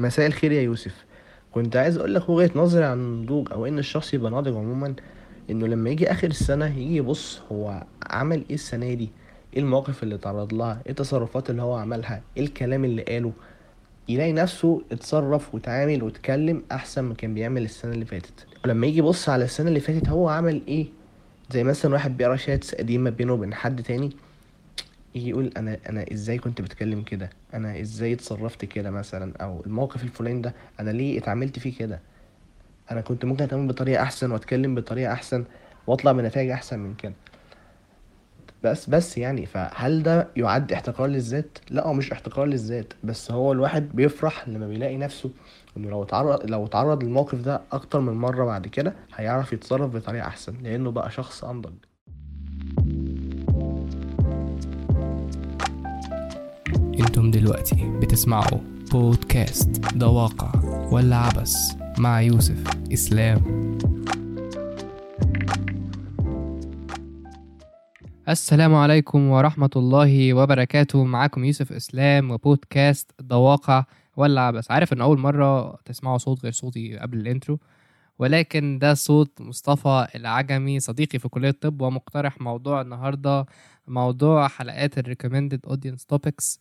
مساء الخير يا يوسف كنت عايز اقول لك وجهة نظري عن النضوج او ان الشخص يبقى ناضج عموما انه لما يجي اخر السنة يجي يبص هو عمل ايه السنة دي ايه المواقف اللي اتعرض لها ايه التصرفات اللي هو عملها ايه الكلام اللي قاله يلاقي نفسه اتصرف واتعامل واتكلم احسن ما كان بيعمل السنة اللي فاتت ولما يجي يبص على السنة اللي فاتت هو عمل ايه زي مثلا واحد بيقرا شاتس قديمة بينه وبين حد تاني يجي يقول انا انا ازاي كنت بتكلم كده انا ازاي اتصرفت كده مثلا او الموقف الفلاني ده انا ليه اتعاملت فيه كده انا كنت ممكن اتعامل بطريقه احسن واتكلم بطريقه احسن واطلع بنتائج احسن من كده بس بس يعني فهل ده يعد احتقار للذات لا هو مش احتقار للذات بس هو الواحد بيفرح لما بيلاقي نفسه انه لو اتعرض لو اتعرض للموقف ده اكتر من مره بعد كده هيعرف يتصرف بطريقه احسن لانه بقى شخص انضج انتم دلوقتي بتسمعوا بودكاست ده واقع ولا عبس مع يوسف اسلام السلام عليكم ورحمة الله وبركاته معاكم يوسف اسلام وبودكاست ده واقع ولا عبس عارف ان اول مرة تسمعوا صوت غير صوتي قبل الانترو ولكن ده صوت مصطفى العجمي صديقي في كلية الطب ومقترح موضوع النهاردة موضوع حلقات ال recommended audience topics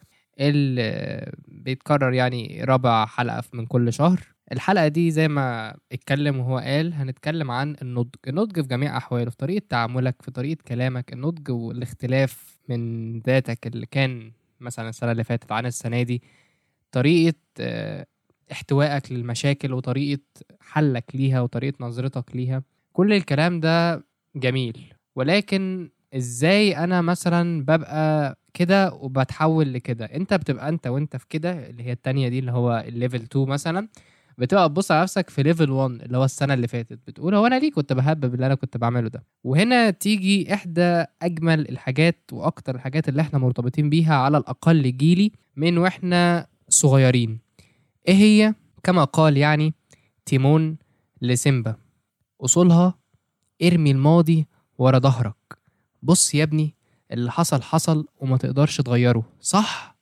اللي بيتكرر يعني رابع حلقة من كل شهر الحلقة دي زي ما اتكلم وهو قال هنتكلم عن النضج النضج في جميع أحواله في طريقة تعاملك في طريقة كلامك النضج والاختلاف من ذاتك اللي كان مثلا السنة اللي فاتت عن السنة دي طريقة آه، احتوائك للمشاكل وطريقة حلك ليها وطريقة نظرتك ليها كل الكلام ده جميل ولكن ازاي انا مثلا ببقى كده وبتحول لكده انت بتبقى انت وانت في كده اللي هي التانية دي اللي هو الليفل 2 مثلا بتبقى تبص على نفسك في ليفل 1 اللي هو السنه اللي فاتت بتقول هو انا ليه كنت بهبب اللي انا كنت بعمله ده وهنا تيجي احدى اجمل الحاجات واكتر الحاجات اللي احنا مرتبطين بيها على الاقل جيلي من واحنا صغيرين ايه هي كما قال يعني تيمون لسيمبا اصولها ارمي الماضي ورا ظهرك بص يا ابني اللي حصل حصل وما تقدرش تغيره صح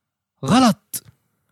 غلط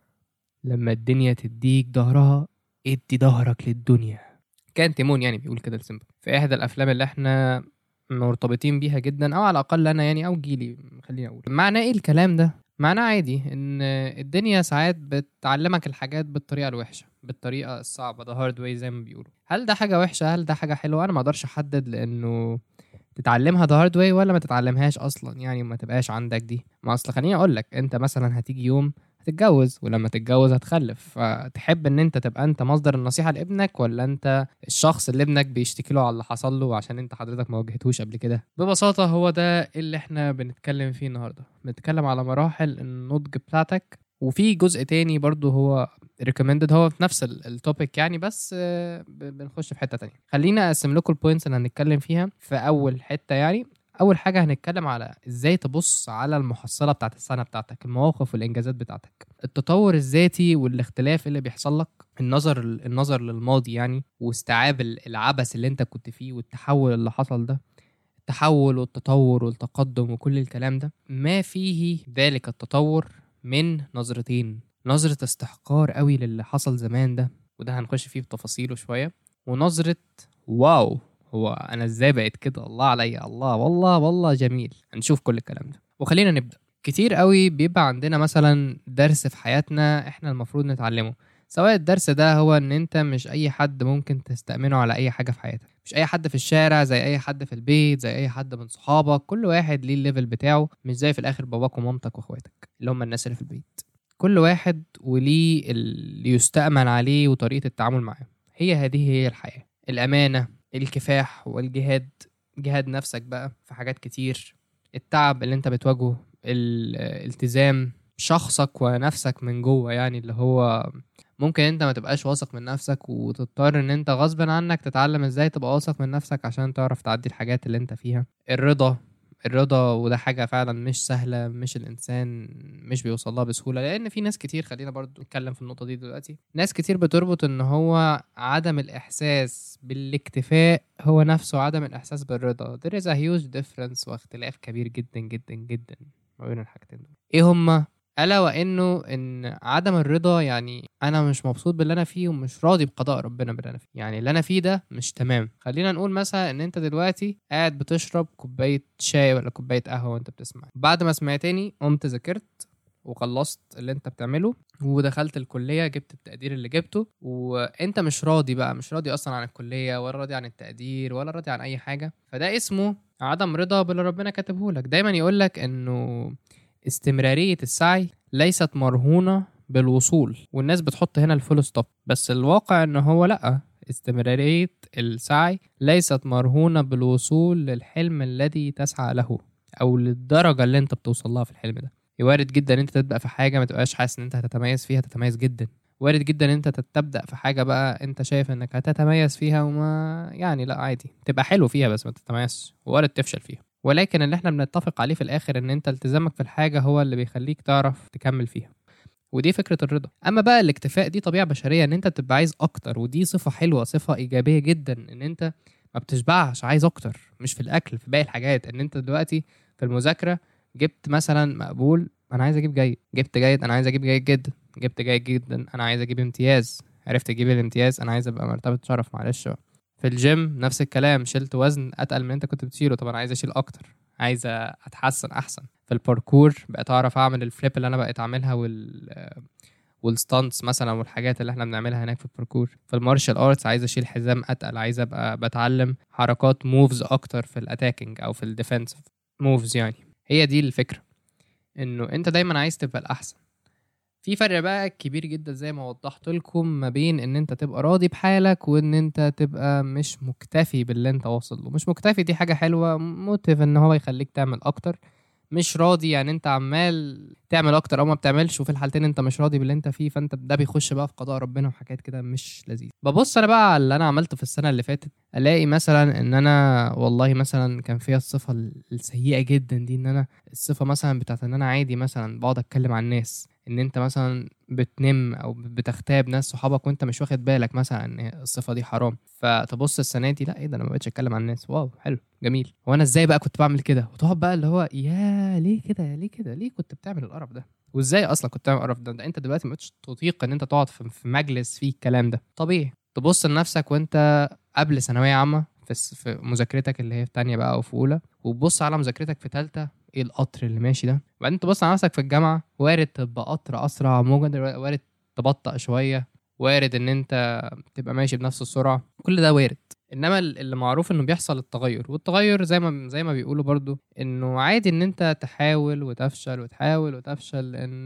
لما الدنيا تديك ظهرها ادي ظهرك للدنيا كان تيمون يعني بيقول كده لسيمبا في احدى الافلام اللي احنا مرتبطين بيها جدا او على الاقل انا يعني او جيلي خليني اقول معناه ايه الكلام ده معناه عادي ان الدنيا ساعات بتعلمك الحاجات بالطريقه الوحشه بالطريقه الصعبه ده هارد واي زي ما بيقولوا هل ده حاجه وحشه هل ده حاجه حلوه انا ما اقدرش احدد لانه تتعلمها ذا هارد واي ولا ما تتعلمهاش اصلا يعني ما تبقاش عندك دي ما اصل خليني اقول لك انت مثلا هتيجي يوم هتتجوز ولما تتجوز هتخلف فتحب ان انت تبقى انت مصدر النصيحه لابنك ولا انت الشخص اللي ابنك بيشتكي له على اللي حصل له عشان انت حضرتك ما واجهتهوش قبل كده ببساطه هو ده اللي احنا بنتكلم فيه النهارده بنتكلم على مراحل النضج بتاعتك وفي جزء تاني برضو هو ريكومندد هو في نفس التوبيك يعني بس آه، ب- بنخش في حته تانية خلينا اقسم لكم البوينتس اللي هنتكلم فيها في اول حته يعني اول حاجه هنتكلم على ازاي تبص على المحصله بتاعت السنه بتاعتك المواقف والانجازات بتاعتك التطور الذاتي والاختلاف اللي بيحصل لك النظر النظر للماضي يعني واستيعاب ال- العبث اللي انت كنت فيه والتحول اللي حصل ده التحول والتطور والتقدم وكل الكلام ده ما فيه ذلك التطور من نظرتين نظرة استحقار قوي للي حصل زمان ده وده هنخش فيه بتفاصيله شوية ونظرة واو هو انا ازاي بقيت كده الله عليا الله والله والله جميل هنشوف كل الكلام ده وخلينا نبدأ كتير قوي بيبقى عندنا مثلا درس في حياتنا احنا المفروض نتعلمه سواء الدرس ده هو ان انت مش اي حد ممكن تستأمنه على اي حاجة في حياتك مش اي حد في الشارع زي اي حد في البيت زي اي حد من صحابك كل واحد ليه الليفل بتاعه مش زي في الاخر باباك ومامتك واخواتك اللي هم الناس اللي في البيت كل واحد وليه اللي يستأمن عليه وطريقة التعامل معاه هي هذه هي الحياة الأمانة الكفاح والجهاد جهاد نفسك بقى في حاجات كتير التعب اللي انت بتواجهه الالتزام شخصك ونفسك من جوه يعني اللي هو ممكن انت ما تبقاش واثق من نفسك وتضطر ان انت غصبا عنك تتعلم ازاي تبقى واثق من نفسك عشان تعرف تعدي الحاجات اللي انت فيها الرضا الرضا وده حاجة فعلا مش سهلة مش الإنسان مش بيوصلها بسهولة لأن في ناس كتير خلينا برضو نتكلم في النقطة دي دلوقتي ناس كتير بتربط إن هو عدم الإحساس بالاكتفاء هو نفسه عدم الإحساس بالرضا there is a huge difference واختلاف كبير جدا جدا جدا ما بين الحاجتين دول إيه هما الا وانه ان عدم الرضا يعني انا مش مبسوط باللي انا فيه ومش راضي بقضاء ربنا باللي انا فيه يعني اللي انا فيه ده مش تمام خلينا نقول مثلا ان انت دلوقتي قاعد بتشرب كوبايه شاي ولا كوبايه قهوه وانت بتسمع بعد ما سمعتني قمت ذاكرت وخلصت اللي انت بتعمله ودخلت الكليه جبت التقدير اللي جبته وانت مش راضي بقى مش راضي اصلا عن الكليه ولا راضي عن التقدير ولا راضي عن اي حاجه فده اسمه عدم رضا باللي ربنا كاتبه لك دايما يقول لك انه استمراريه السعي ليست مرهونه بالوصول والناس بتحط هنا الفول ستوب بس الواقع ان هو لا استمراريه السعي ليست مرهونه بالوصول للحلم الذي تسعى له او للدرجه اللي انت بتوصل لها في الحلم ده وارد جدا ان انت تبدا في حاجه ما تبقاش حاسس ان انت هتتميز فيها تتميز جدا وارد جدا ان انت تبدا في حاجه بقى انت شايف انك هتتميز فيها وما يعني لا عادي تبقى حلو فيها بس ما تتميزش وارد تفشل فيها ولكن اللي احنا بنتفق عليه في الاخر ان انت التزامك في الحاجه هو اللي بيخليك تعرف تكمل فيها ودي فكره الرضا اما بقى الاكتفاء دي طبيعه بشريه ان انت بتبقى عايز اكتر ودي صفه حلوه صفه ايجابيه جدا ان انت ما بتشبعش عايز اكتر مش في الاكل في باقي الحاجات ان انت دلوقتي في المذاكره جبت مثلا مقبول انا عايز اجيب جيد جبت جيد انا عايز اجيب جيد جدا جبت جيد جدا انا عايز اجيب امتياز عرفت اجيب الامتياز انا عايز ابقى مرتبه شرف معلش بقى. في الجيم نفس الكلام شلت وزن اتقل من انت كنت بتشيله طب انا عايز اشيل اكتر عايز اتحسن احسن في الباركور بقيت اعرف اعمل الفليب اللي انا بقيت اعملها وال والستانتس مثلا والحاجات اللي احنا بنعملها هناك في الباركور في المارشال ارتس عايز اشيل حزام اتقل عايز ابقى بتعلم حركات موفز اكتر في الاتاكينج او في الديفensive موفز يعني هي دي الفكره انه انت دايما عايز تبقى الاحسن في فرق بقى كبير جدا زي ما وضحت لكم ما بين ان انت تبقى راضي بحالك وان انت تبقى مش مكتفي باللي انت واصل له مش مكتفي دي حاجه حلوه موتيف ان هو يخليك تعمل اكتر مش راضي يعني انت عمال تعمل اكتر او ما بتعملش وفي الحالتين انت مش راضي باللي انت فيه فانت ده بيخش بقى في قضاء ربنا وحاجات كده مش لذيذ ببص انا بقى على اللي انا عملته في السنه اللي فاتت الاقي مثلا ان انا والله مثلا كان فيها الصفه السيئه جدا دي ان انا الصفه مثلا بتاعت ان انا عادي مثلا بقعد اتكلم عن الناس ان انت مثلا بتنم او بتغتاب ناس صحابك وانت مش واخد بالك مثلا ان الصفه دي حرام فتبص السنه دي لا ايه ده انا ما بقتش اتكلم عن الناس واو حلو جميل هو انا ازاي بقى كنت بعمل كده وتقعد بقى اللي هو يا ليه كده ليه كده ليه كنت بتعمل القرف ده وازاي اصلا كنت بتعمل القرف ده, ده انت دلوقتي ما بقتش تطيق ان انت تقعد في مجلس فيه الكلام ده طبيعي تبص لنفسك وانت قبل ثانويه عامه في, في مذاكرتك اللي هي في تانية بقى او في اولى وتبص على مذاكرتك في تالتة ايه القطر اللي ماشي ده وبعدين تبص على نفسك في الجامعه وارد تبقى قطر اسرع موجة وارد تبطأ شويه وارد ان انت تبقى ماشي بنفس السرعه كل ده وارد انما اللي معروف انه بيحصل التغير والتغير زي ما زي ما بيقولوا برضو انه عادي ان انت تحاول وتفشل وتحاول وتفشل لان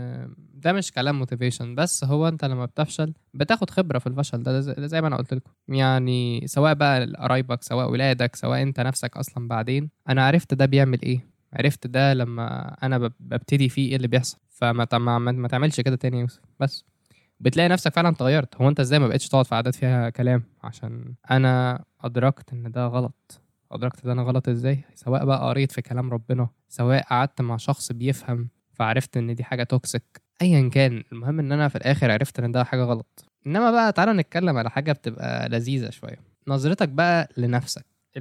ده مش كلام موتيفيشن بس هو انت لما بتفشل بتاخد خبره في الفشل ده, ده زي ما انا قلت لكم يعني سواء بقى قرايبك سواء ولادك سواء انت نفسك اصلا بعدين انا عرفت ده بيعمل ايه عرفت ده لما انا ببتدي فيه ايه اللي بيحصل فما ما, ما تعملش كده تاني يا يوسف بس بتلاقي نفسك فعلا اتغيرت هو انت ازاي ما بقتش تقعد في عادات فيها كلام عشان انا ادركت ان ده غلط ادركت ده انا غلط ازاي سواء بقى قريت في كلام ربنا سواء قعدت مع شخص بيفهم فعرفت ان دي حاجه توكسيك ايا كان المهم ان انا في الاخر عرفت ان ده حاجه غلط انما بقى تعالى نتكلم على حاجه بتبقى لذيذه شويه نظرتك بقى لنفسك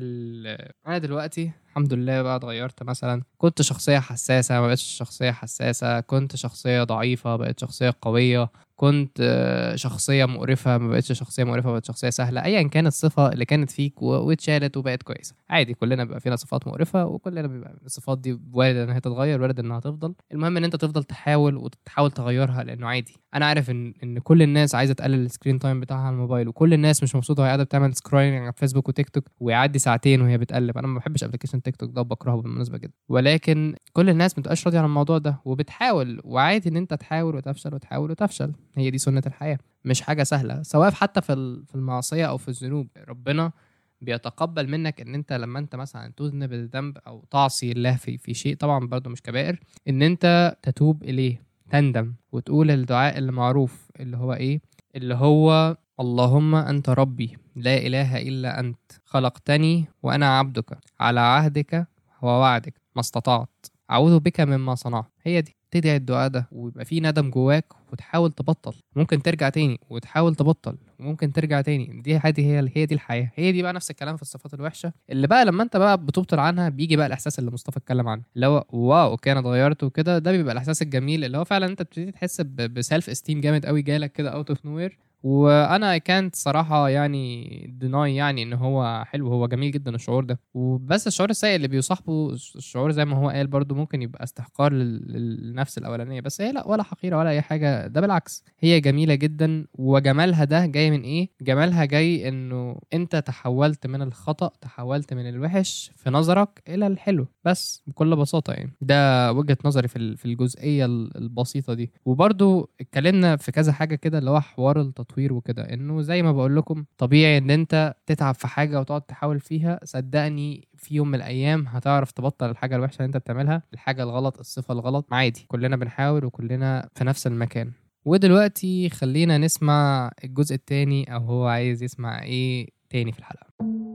انا دلوقتي الحمد لله بقى اتغيرت مثلا كنت شخصيه حساسه ما بقتش شخصيه حساسه كنت شخصيه ضعيفه بقت شخصيه قويه كنت شخصية مقرفة ما بقتش شخصية مقرفة بقت شخصية سهلة أيا كانت الصفة اللي كانت فيك واتشالت وبقت كويسة عادي كلنا بيبقى فينا صفات مقرفة وكلنا بيبقى الصفات دي وارد إنها تتغير وارد إنها تفضل المهم إن أنت تفضل تحاول وتحاول تغيرها لأنه عادي أنا عارف إن إن كل الناس عايزة تقلل السكرين تايم بتاعها على الموبايل وكل الناس مش مبسوطة وهي قاعدة بتعمل سكرولينج على فيسبوك وتيك توك ويعدي ساعتين وهي بتقلب أنا ما بحبش أبلكيشن تيك توك ده بكرهه بالمناسبة جدا ولكن كل الناس ما بتبقاش راضية عن الموضوع ده وبتحاول وعادي إن أنت تحاول وتفشل وتحاول وتفشل هي دي سنة الحياة مش حاجة سهلة سواء حتى في في المعصية أو في الذنوب ربنا بيتقبل منك ان انت لما انت مثلا تذنب الذنب او تعصي الله في في شيء طبعا برضه مش كبائر ان انت تتوب اليه تندم وتقول الدعاء اللي معروف اللي هو ايه اللي هو اللهم انت ربي لا اله الا انت خلقتني وانا عبدك على عهدك ووعدك ما استطعت اعوذ بك مما صنعت هي دي تدعي الدعاء ده ويبقى في ندم جواك وتحاول تبطل ممكن ترجع تاني وتحاول تبطل وممكن ترجع تاني دي هذه هي هي دي الحياه هي دي بقى نفس الكلام في الصفات الوحشه اللي بقى لما انت بقى بتبطل عنها بيجي بقى الاحساس اللي مصطفى اتكلم عنه اللي هو واو اوكي انا اتغيرت وكده ده بيبقى الاحساس الجميل اللي هو فعلا انت بتبتدي تحس بسيلف استيم جامد قوي جالك كده اوت اوف نوير وانا كانت صراحه يعني ديناي يعني ان هو حلو هو جميل جدا الشعور ده وبس الشعور السيء اللي بيصاحبه الشعور زي ما هو قال برضو ممكن يبقى استحقار لل- للنفس الاولانيه بس هي لا ولا حقيره ولا اي حاجه ده بالعكس هي جميله جدا وجمالها ده جاي من ايه جمالها جاي انه انت تحولت من الخطا تحولت من الوحش في نظرك الى الحلو بس بكل بساطه يعني ده وجهه نظري في ال- في الجزئيه ال- البسيطه دي وبرضو اتكلمنا في كذا حاجه كده اللي هو حوار التطوير وكده انه زي ما بقول لكم طبيعي ان انت تتعب في حاجه وتقعد تحاول فيها صدقني في يوم من الايام هتعرف تبطل الحاجه الوحشه اللي انت بتعملها الحاجه الغلط الصفه الغلط عادي كلنا بنحاول وكلنا في نفس المكان ودلوقتي خلينا نسمع الجزء التاني او هو عايز يسمع ايه تاني في الحلقه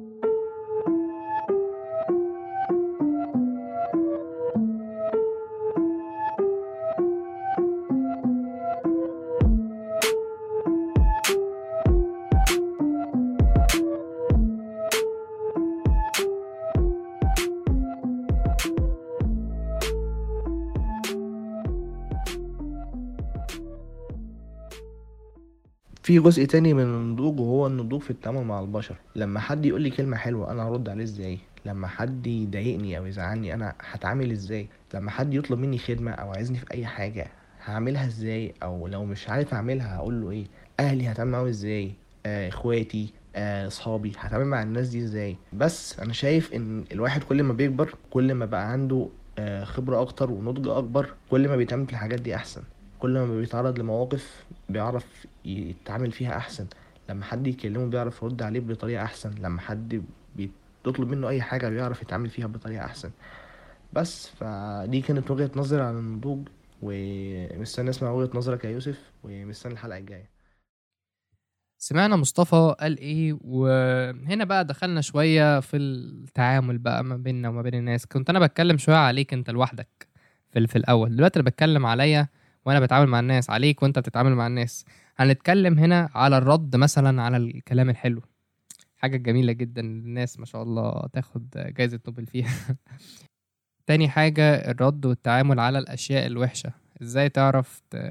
في جزء تاني من النضوج وهو النضوج في التعامل مع البشر لما حد يقول لي كلمة حلوة انا هرد عليه ازاي لما حد يضايقني او يزعلني انا هتعامل ازاي لما حد يطلب مني خدمة او عايزني في اي حاجة هعملها ازاي او لو مش عارف اعملها هقول له ايه اهلي هتعامل معاهم ازاي آه اخواتي آه اصحابي هتعامل مع الناس دي ازاي بس انا شايف ان الواحد كل ما بيكبر كل ما بقى عنده آه خبرة اكتر ونضج اكبر كل ما بيتعامل في الحاجات دي احسن كل ما بيتعرض لمواقف بيعرف يتعامل فيها احسن لما حد يكلمه بيعرف يرد عليه بطريقة احسن لما حد بيطلب منه اي حاجة بيعرف يتعامل فيها بطريقة احسن بس فدي كانت وجهة نظري عن النضوج ومستني اسمع وجهة نظرك يا يوسف ومستني الحلقة الجاية سمعنا مصطفى قال ايه وهنا بقى دخلنا شويه في التعامل بقى ما بيننا وما بين الناس كنت انا بتكلم شويه عليك انت لوحدك في ال- في الاول دلوقتي انا بتكلم عليا وانا بتعامل مع الناس عليك وانت بتتعامل مع الناس هنتكلم هنا على الرد مثلا على الكلام الحلو حاجه جميله جدا الناس ما شاء الله تاخد جايزه نوبل فيها تاني حاجه الرد والتعامل على الاشياء الوحشه ازاي تعرف ت...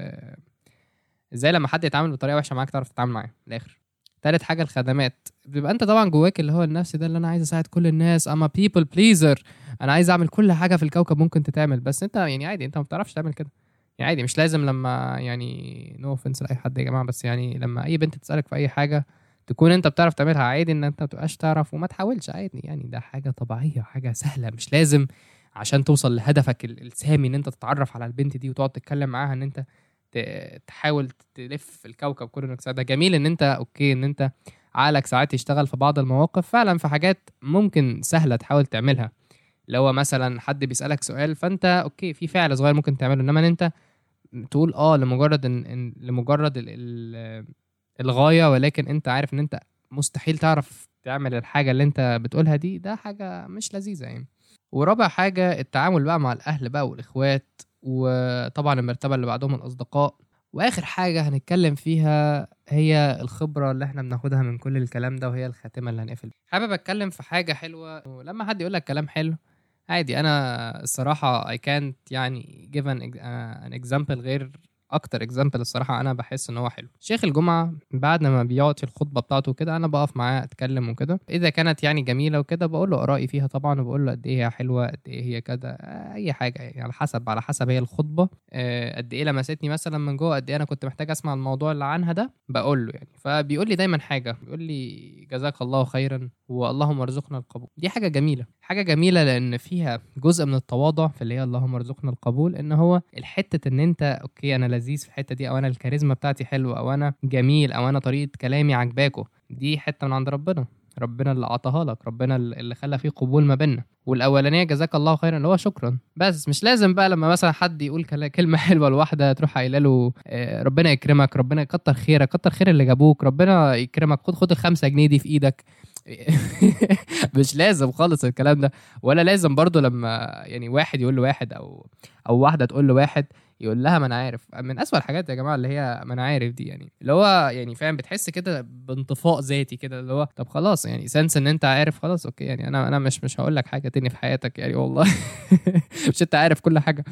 ازاي لما حد يتعامل بطريقه وحشه معاك تعرف تتعامل معاه من الاخر تالت حاجه الخدمات بيبقى انت طبعا جواك اللي هو النفس ده اللي انا عايز اساعد كل الناس اما بيبل بليزر انا عايز اعمل كل حاجه في الكوكب ممكن تتعمل بس انت يعني عادي انت ما بتعرفش تعمل كده يعني عادي مش لازم لما يعني نو اوفنس لاي حد يا جماعه بس يعني لما اي بنت تسالك في اي حاجه تكون انت بتعرف تعملها عادي ان انت ما تبقاش تعرف وما تحاولش عادي يعني ده حاجه طبيعيه حاجه سهله مش لازم عشان توصل لهدفك ال- السامي ان انت تتعرف على البنت دي وتقعد تتكلم معاها ان انت ت- تحاول تلف الكوكب كله انك تساعدها جميل ان انت اوكي ان انت عقلك ساعات يشتغل في بعض المواقف فعلا في حاجات ممكن سهله تحاول تعملها اللي هو مثلا حد بيسالك سؤال فانت اوكي في فعل صغير ممكن تعمله انما ان انت تقول اه لمجرد ان, إن لمجرد ال ال الغايه ولكن انت عارف ان انت مستحيل تعرف تعمل الحاجه اللي انت بتقولها دي ده حاجه مش لذيذه يعني ورابع حاجه التعامل بقى مع الاهل بقى والاخوات وطبعا المرتبه اللي بعدهم الاصدقاء واخر حاجه هنتكلم فيها هي الخبره اللي احنا بناخدها من كل الكلام ده وهي الخاتمه اللي هنقفل بيها. حابب اتكلم في حاجه حلوه ولما حد يقول لك كلام حلو عادي انا الصراحه I can't يعني give an, uh, an example غير اكتر اكزامبل الصراحه انا بحس ان هو حلو شيخ الجمعه بعد ما بيعطي الخطبه بتاعته كده انا بقف معاه اتكلم وكده اذا كانت يعني جميله وكده بقول له ارائي فيها طبعا وبقول له قد ايه هي حلوه قد ايه هي كده آه، اي حاجه يعني على حسب على حسب هي الخطبه آه، قد ايه لمستني مثلا من جوه قد ايه انا كنت محتاج اسمع الموضوع اللي عنها ده بقول له يعني فبيقول لي دايما حاجه بيقول لي جزاك الله خيرا واللهم ارزقنا القبول دي حاجه جميله حاجه جميله لان فيها جزء من التواضع في اللي هي اللهم ارزقنا القبول ان هو الحته ان انت اوكي انا لذيذ في الحته دي او انا الكاريزما بتاعتي حلوه او انا جميل او انا طريقه كلامي عجباكوا دي حته من عند ربنا ربنا اللي اعطاها لك ربنا اللي خلى فيه قبول ما بيننا والاولانيه جزاك الله خيرا اللي هو شكرا بس مش لازم بقى لما مثلا حد يقول كلا- كلمه حلوه لواحده تروح قايله له آه، ربنا يكرمك ربنا يكتر خيرك كتر خير اللي جابوك ربنا يكرمك خد خد الخمسة جنيه دي في ايدك مش لازم خالص الكلام ده ولا لازم برضو لما يعني واحد يقول لواحد او او واحده تقول لواحد يقول لها ما انا عارف من اسوأ الحاجات يا جماعه اللي هي ما انا عارف دي يعني اللي هو يعني فاهم بتحس كده بانطفاء ذاتي كده اللي هو طب خلاص يعني سنس ان انت عارف خلاص اوكي يعني انا انا مش مش هقول لك حاجه تاني في حياتك يعني والله مش انت عارف كل حاجه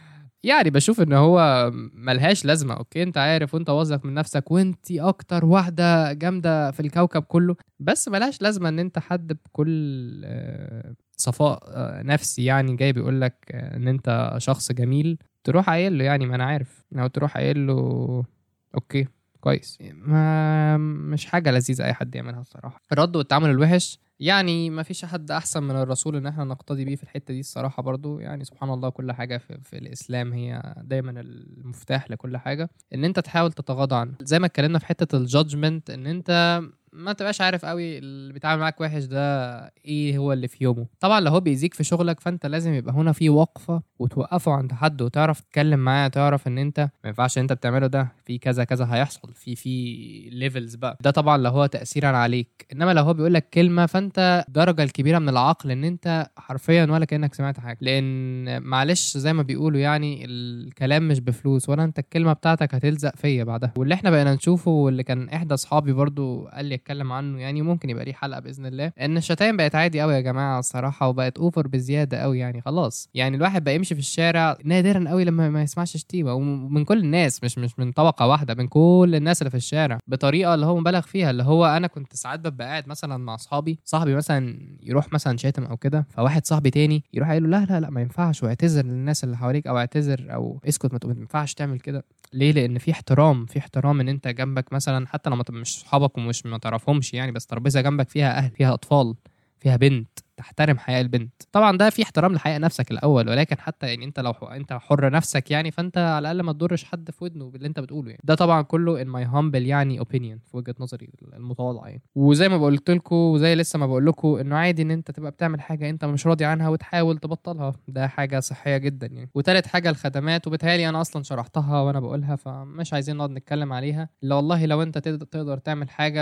يعني بشوف ان هو ملهاش لازمه اوكي انت عارف وانت واثق من نفسك وانت اكتر واحده جامده في الكوكب كله بس ملهاش لازمه ان انت حد بكل آه، صفاء آه، نفسي يعني جاي بيقول لك آه، ان انت شخص جميل تروح قايل له يعني ما انا عارف او تروح قايل له اوكي كويس ما مش حاجه لذيذه اي حد يعملها الصراحه الرد والتعامل الوحش يعني ما فيش حد احسن من الرسول ان احنا نقتدي بيه في الحته دي الصراحه برضو يعني سبحان الله كل حاجه في, في الاسلام هي دايما المفتاح لكل حاجه ان انت تحاول تتغاضى عنه زي ما اتكلمنا في حته الجادجمنت ان انت ما تبقاش عارف قوي اللي بيتعامل معاك وحش ده ايه هو اللي في يومه طبعا لو هو بيأذيك في شغلك فانت لازم يبقى هنا في وقفه وتوقفه عند حد وتعرف تتكلم معاه تعرف ان انت ما ينفعش انت بتعمله ده في كذا كذا هيحصل في في ليفلز بقى ده طبعا لو هو تاثيرا عليك انما لو هو بيقول لك كلمه فانت الدرجه الكبيره من العقل ان انت حرفيا ولا كانك سمعت حاجه لان معلش زي ما بيقولوا يعني الكلام مش بفلوس ولا انت الكلمه بتاعتك هتلزق فيا بعدها واللي احنا بقينا نشوفه واللي كان احدى اصحابي برضو قال لي اتكلم عنه يعني ممكن يبقى ليه حلقه باذن الله ان الشتايم بقت عادي قوي يا جماعه الصراحه وبقت اوفر بزياده قوي يعني خلاص يعني الواحد بقى يمشي في الشارع نادرا قوي لما ما يسمعش شتيمه ومن كل الناس مش مش من طبقه واحده من كل الناس اللي في الشارع بطريقه اللي هو مبالغ فيها اللي هو انا كنت ساعات ببقى قاعد مثلا مع اصحابي صاحبي مثلا يروح مثلا شاتم او كده فواحد صاحبي تاني يروح قايل له لا لا لا ما ينفعش واعتذر للناس اللي حواليك او اعتذر او اسكت ما ينفعش تعمل كده ليه لان في احترام في احترام ان انت جنبك مثلا حتى لو مش صحابك ومش ما تعرفهمش يعني بس ترابيزه جنبك فيها اهل فيها اطفال فيها بنت تحترم حياء البنت طبعا ده في احترام لحياء نفسك الاول ولكن حتى يعني انت لو انت حر نفسك يعني فانت على الاقل ما تضرش حد في ودنه باللي انت بتقوله يعني ده طبعا كله in my humble يعني opinion في وجهه نظري المتواضعه يعني وزي ما قلت لكم وزي لسه ما بقول لكم انه عادي ان انت تبقى بتعمل حاجه انت مش راضي عنها وتحاول تبطلها ده حاجه صحيه جدا يعني وتالت حاجه الخدمات وبالتالي انا اصلا شرحتها وانا بقولها فمش عايزين نقعد نتكلم عليها لا والله لو انت تقدر تعمل حاجه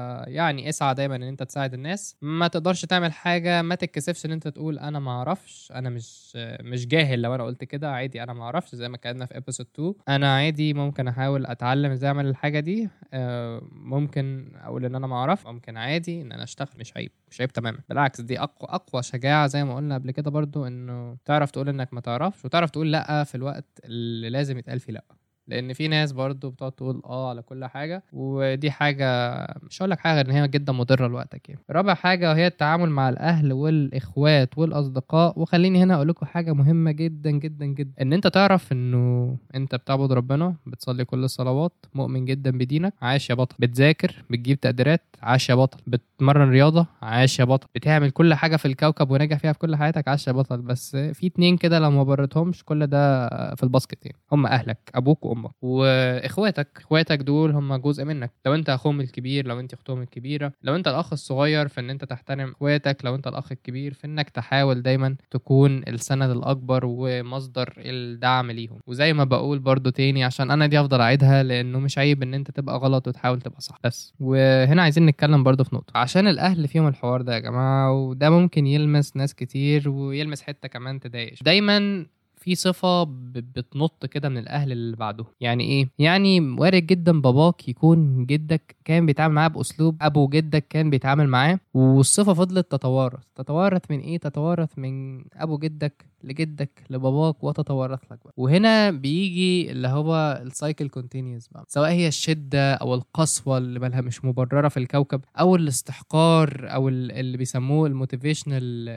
فيعني اسعى دايما ان انت تساعد الناس ما تقدرش تعمل حاجه ما تتكسفش ان انت تقول انا ما اعرفش انا مش مش جاهل لو انا قلت كده عادي انا ما اعرفش زي ما اتكلمنا في ابيسود 2 انا عادي ممكن احاول اتعلم ازاي اعمل الحاجه دي آه، ممكن اقول ان انا ما اعرف ممكن عادي ان انا اشتغل مش عيب مش عيب تماما بالعكس دي اقوى اقوى شجاعه زي ما قلنا قبل كده برضو انه تعرف تقول انك ما تعرفش وتعرف تقول لا في الوقت اللي لازم يتقال فيه لا لان في ناس برضو بتقعد تقول اه على كل حاجه ودي حاجه مش هقول لك حاجه ان هي جدا مضره لوقتك يعني رابع حاجه وهي التعامل مع الاهل والاخوات والاصدقاء وخليني هنا اقول لكم حاجه مهمه جدا جدا جدا ان انت تعرف انه انت بتعبد ربنا بتصلي كل الصلوات مؤمن جدا بدينك عاش يا بطل بتذاكر بتجيب تقديرات عاش يا بطل بتمرن رياضه عاش يا بطل بتعمل كل حاجه في الكوكب وناجح فيها في كل حياتك عاش يا بطل بس في اتنين كده لو ما برتهمش كل ده في الباسكت يعني هم اهلك ابوك وامك امك واخواتك اخواتك دول هم جزء منك لو انت اخوهم الكبير لو انت اختهم الكبيره لو انت الاخ الصغير في ان انت تحترم اخواتك لو انت الاخ الكبير في انك تحاول دايما تكون السند الاكبر ومصدر الدعم ليهم وزي ما بقول برضو تاني عشان انا دي افضل اعيدها لانه مش عيب ان انت تبقى غلط وتحاول تبقى صح بس وهنا عايزين نتكلم برضو في نقطه عشان الاهل فيهم الحوار ده يا جماعه وده ممكن يلمس ناس كتير ويلمس حته كمان تضايق دايما في صفة بتنط كده من الأهل اللي بعده يعني إيه؟ يعني وارد جدا باباك يكون جدك كان بيتعامل معاه بأسلوب أبو جدك كان بيتعامل معاه والصفة فضلت تتوارث تتوارث من إيه؟ تتوارث من أبو جدك لجدك لباباك وتتورث لك بقى وهنا بيجي اللي هو السايكل كونتينيوس بقى سواء هي الشده او القسوه اللي مالها مش مبرره في الكوكب او الاستحقار او اللي بيسموه الموتيفيشنال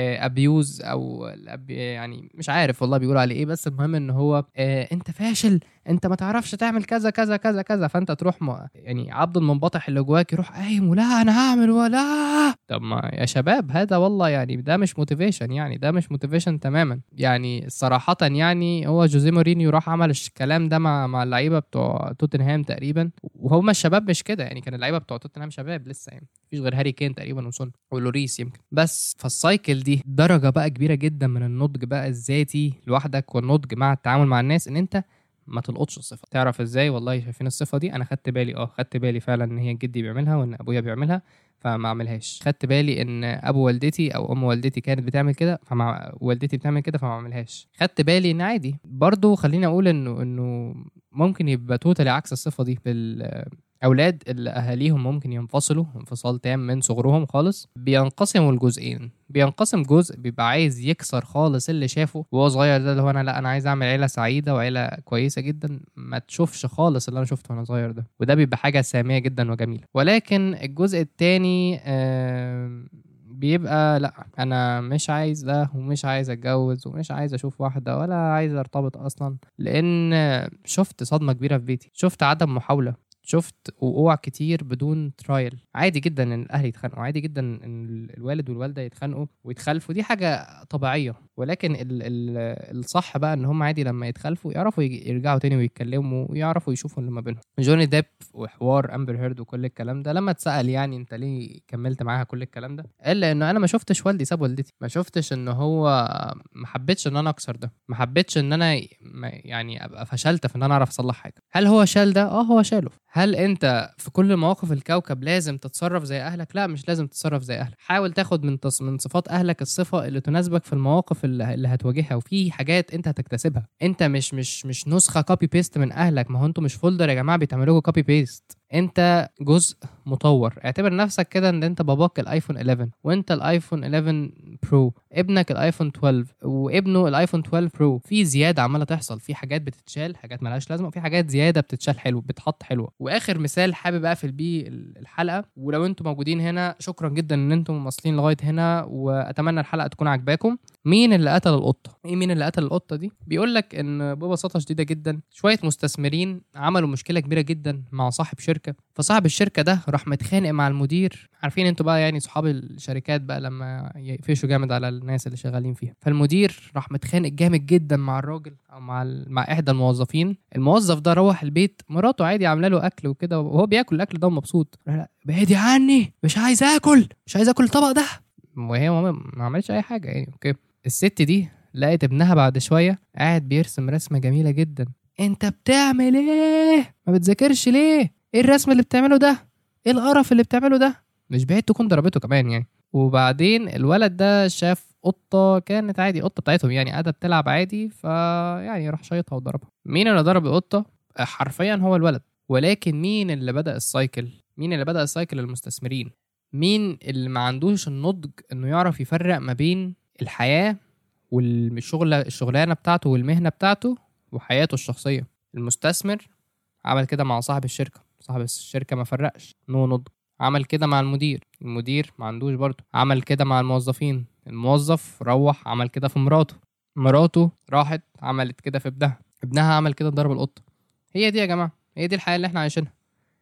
ابيوز او يعني مش عارف والله بيقولوا عليه ايه بس المهم ان هو آه، انت فاشل انت ما تعرفش تعمل كذا كذا كذا كذا فانت تروح م... يعني عبد المنبطح اللي جواك يروح قايم ولا انا هعمل ولا طب ما يا شباب هذا والله يعني ده مش موتيفيشن يعني ده مش موتيفيشن تماما يعني صراحة يعني هو جوزيه مورينيو راح عمل الكلام ده مع مع اللعيبة بتوع توتنهام تقريبا وهم الشباب مش كده يعني كان اللعيبة بتوع توتنهام شباب لسه يعني مفيش غير هاري كين تقريبا وسون ولوريس يمكن بس فالسايكل دي درجة بقى كبيرة جدا من النضج بقى الذاتي لوحدك والنضج مع التعامل مع الناس ان انت ما تلقطش الصفه تعرف ازاي والله شايفين الصفه دي انا خدت بالي اه خدت بالي فعلا ان هي جدي بيعملها وان ابويا بيعملها فما اعملهاش خدت بالي ان ابو والدتي او ام والدتي كانت بتعمل كده فمع والدتي بتعمل كده فما اعملهاش خدت بالي ان عادي برضو خليني اقول انه انه ممكن يبقى توتالي عكس الصفه دي بالاولاد اللي اهاليهم ممكن ينفصلوا انفصال تام من صغرهم خالص بينقسموا لجزئين بينقسم جزء بيبقى عايز يكسر خالص اللي شافه وهو صغير ده اللي هو انا لا انا عايز اعمل عيله سعيده وعيله كويسه جدا ما تشوفش خالص اللي انا شفته وانا صغير ده وده بيبقى حاجه ساميه جدا وجميله ولكن الجزء التاني آم، بيبقى لا انا مش عايز ده ومش عايز اتجوز ومش عايز اشوف واحده ولا عايز ارتبط اصلا لان شفت صدمه كبيره في بيتي شفت عدم محاوله شفت وقوع كتير بدون ترايل عادي جدا ان الاهل يتخانقوا عادي جدا ان ال- الوالد والوالده يتخانقوا ويتخالفوا دي حاجه طبيعيه ولكن ال ال الصح بقى ان هم عادي لما يتخالفوا يعرفوا يج- يرجعوا تاني ويتكلموا ويعرفوا يشوفوا اللي ما بينهم جوني ديب وحوار امبر هيرد وكل الكلام ده لما اتسال يعني انت ليه كملت معاها كل الكلام ده قال لانه انا ما شفتش والدي ساب والدتي ما شفتش ان هو ما حبيتش ان انا اكسر ده ما حبيتش ان انا ي- ما- يعني ابقى فشلت في ان انا اعرف اصلح حاجه هل هو شال ده اه هو شاله هل انت في كل مواقف الكوكب لازم تتصرف زي اهلك لا مش لازم تتصرف زي اهلك حاول تاخد من تص... من صفات اهلك الصفه اللي تناسبك في المواقف اللي, اللي هتواجهها وفي حاجات انت هتكتسبها انت مش مش مش نسخه كوبي بيست من اهلك ما هو انتوا مش فولدر يا جماعه بيتعملوا كوبي بيست انت جزء مطور اعتبر نفسك كده ان انت باباك الايفون 11 وانت الايفون 11 برو ابنك الايفون 12 وابنه الايفون 12 برو في زياده عماله تحصل في حاجات بتتشال حاجات ملهاش لازمه وفي حاجات زياده بتتشال حلو بتحط حلوه واخر مثال حابب اقفل بيه الحلقه ولو انتم موجودين هنا شكرا جدا ان انتم مواصلين لغايه هنا واتمنى الحلقه تكون عجباكم مين اللي قتل القطه ايه مين اللي قتل القطه دي بيقول لك ان ببساطه شديده جدا شويه مستثمرين عملوا مشكله كبيره جدا مع صاحب شركه فصاحب الشركه ده راح متخانق مع المدير عارفين انتوا بقى يعني صحاب الشركات بقى لما يقفشوا جامد على الناس اللي شغالين فيها فالمدير راح متخانق جامد جدا مع الراجل او مع ال... مع احدى الموظفين الموظف ده روح البيت مراته عادي عامله له اكل وكده وهو بياكل الاكل ده ومبسوط لا لا بعيدي عني مش عايز اكل مش عايز اكل الطبق ده وهي ما ما عملتش اي حاجه يعني اوكي الست دي لقت ابنها بعد شويه قاعد بيرسم رسمه جميله جدا انت بتعمل ايه ما بتذاكرش ليه ايه الرسم اللي بتعمله ده ايه القرف اللي بتعمله ده مش بعيد تكون ضربته كمان يعني وبعدين الولد ده شاف قطة كانت عادي قطة بتاعتهم يعني قاعدة بتلعب عادي فيعني راح شايطها وضربها مين اللي ضرب القطة حرفيا هو الولد ولكن مين اللي بدأ السايكل مين اللي بدأ السايكل المستثمرين مين اللي ما عندوش النضج انه يعرف يفرق ما بين الحياة والشغل الشغلانة بتاعته والمهنة بتاعته وحياته الشخصية المستثمر عمل كده مع صاحب الشركة صاحب الشركة ما فرقش نو نضج عمل كده مع المدير المدير ما عندوش برضه عمل كده مع الموظفين الموظف روح عمل كده في مراته مراته راحت عملت كده في ابنها ابنها عمل كده ضرب القطة هي دي يا جماعة هي دي الحياة اللي احنا عايشينها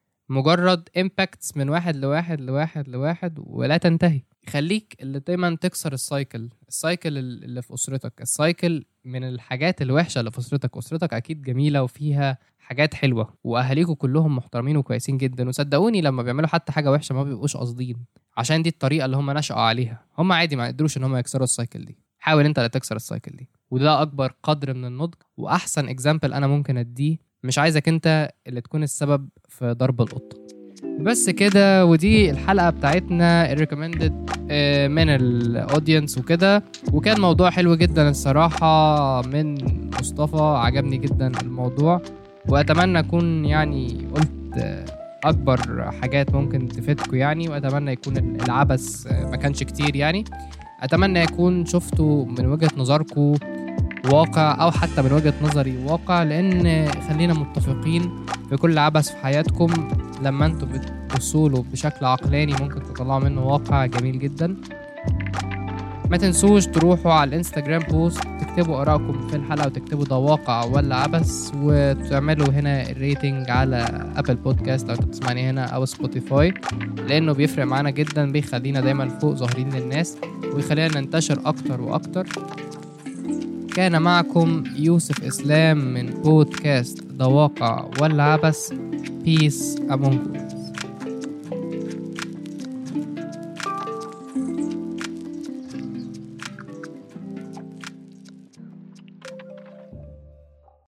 مجرد امباكتس من واحد لواحد لواحد لواحد ولا تنتهي خليك اللي دايما تكسر السايكل السايكل اللي في اسرتك السايكل من الحاجات الوحشه اللي في اسرتك اسرتك اكيد جميله وفيها حاجات حلوه واهاليكوا كلهم محترمين وكويسين جدا وصدقوني لما بيعملوا حتى حاجه وحشه ما بيبقوش قاصدين عشان دي الطريقه اللي هم نشأوا عليها هم عادي ما يقدروش ان هم يكسروا السايكل دي حاول انت اللي تكسر السايكل دي وده اكبر قدر من النضج واحسن اكزامبل انا ممكن اديه مش عايزك انت اللي تكون السبب في ضرب القطه بس كده ودي الحلقه بتاعتنا الريكومندد من الاودينس وكده وكان موضوع حلو جدا الصراحه من مصطفى عجبني جدا الموضوع واتمنى اكون يعني قلت اكبر حاجات ممكن تفيدكم يعني واتمنى يكون العبث ما كانش كتير يعني اتمنى يكون شفتوا من وجهه نظركم واقع او حتى من وجهه نظري واقع لان خلينا متفقين في كل عبث في حياتكم لما انتوا بتبصوا له بشكل عقلاني ممكن تطلعوا منه واقع جميل جدا ما تنسوش تروحوا على الانستجرام بوست تكتبوا ارائكم في الحلقه وتكتبوا ده واقع ولا عبث وتعملوا هنا الريتنج على ابل بودكاست لو انت بتسمعني هنا او سبوتيفاي لانه بيفرق معانا جدا بيخلينا دايما فوق ظاهرين للناس ويخلينا ننتشر اكتر واكتر كان معكم يوسف إسلام من بودكاست ضواقع ولا عبث بيس أمونكم